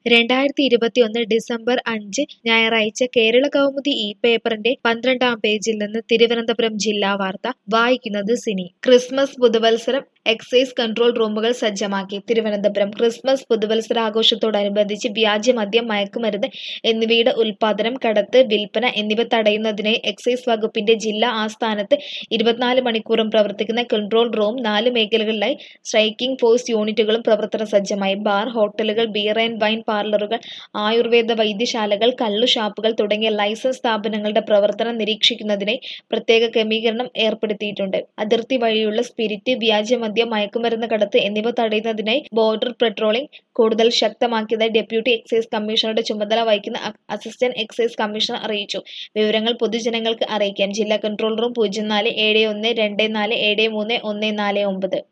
രണ്ടായിരത്തി ഇരുപത്തിയൊന്ന് ഡിസംബർ അഞ്ച് ഞായറാഴ്ച കേരള കൗമുദി ഈ പേപ്പറിന്റെ പന്ത്രണ്ടാം പേജിൽ നിന്ന് തിരുവനന്തപുരം ജില്ലാ വാർത്ത വായിക്കുന്നത് സിനി ക്രിസ്മസ് പുതുവത്സരം എക്സൈസ് കൺട്രോൾ റൂമുകൾ സജ്ജമാക്കി തിരുവനന്തപുരം ക്രിസ്മസ് പുതുവത്സരാഘോഷത്തോടനുബന്ധിച്ച് വ്യാജമദ്യം മയക്കുമരുന്ന് എന്നിവയുടെ ഉൽപാദനം കടത്ത് വിൽപ്പന എന്നിവ തടയുന്നതിനായി എക്സൈസ് വകുപ്പിന്റെ ജില്ലാ ആസ്ഥാനത്ത് ഇരുപത്തിനാല് മണിക്കൂറും പ്രവർത്തിക്കുന്ന കൺട്രോൾ റൂം നാല് മേഖലകളിലായി സ്ട്രൈക്കിംഗ് ഫോഴ്സ് യൂണിറ്റുകളും പ്രവർത്തന സജ്ജമായി ബാർ ഹോട്ടലുകൾ ബിയർ ആൻഡ് വൈൻ പാർലറുകൾ ആയുർവേദ വൈദ്യശാലകൾ കള്ളു ഷാപ്പുകൾ തുടങ്ങിയ ലൈസൻസ് സ്ഥാപനങ്ങളുടെ പ്രവർത്തനം നിരീക്ഷിക്കുന്നതിനായി പ്രത്യേക ക്രമീകരണം ഏർപ്പെടുത്തിയിട്ടുണ്ട് അതിർത്തി വഴിയുള്ള സ്പിരിറ്റ് വ്യാജമദ്യം മയക്കുമരുന്ന് കടത്ത് എന്നിവ തടയുന്നതിനായി ബോർഡർ പെട്രോളിംഗ് കൂടുതൽ ശക്തമാക്കിയതായി ഡെപ്യൂട്ടി എക്സൈസ് കമ്മീഷണറുടെ ചുമതല വഹിക്കുന്ന അ- അസിസ്റ്റന്റ് എക്സൈസ് കമ്മീഷണർ അറിയിച്ചു വിവരങ്ങൾ പൊതുജനങ്ങൾക്ക് അറിയിക്കാൻ ജില്ലാ കൺട്രോൾ റൂം പൂജ്യം നാല് ഏഴ് ഒന്ന് രണ്ട് നാല് ഏഴ് മൂന്ന് ഒന്ന് നാല് ഒമ്പത്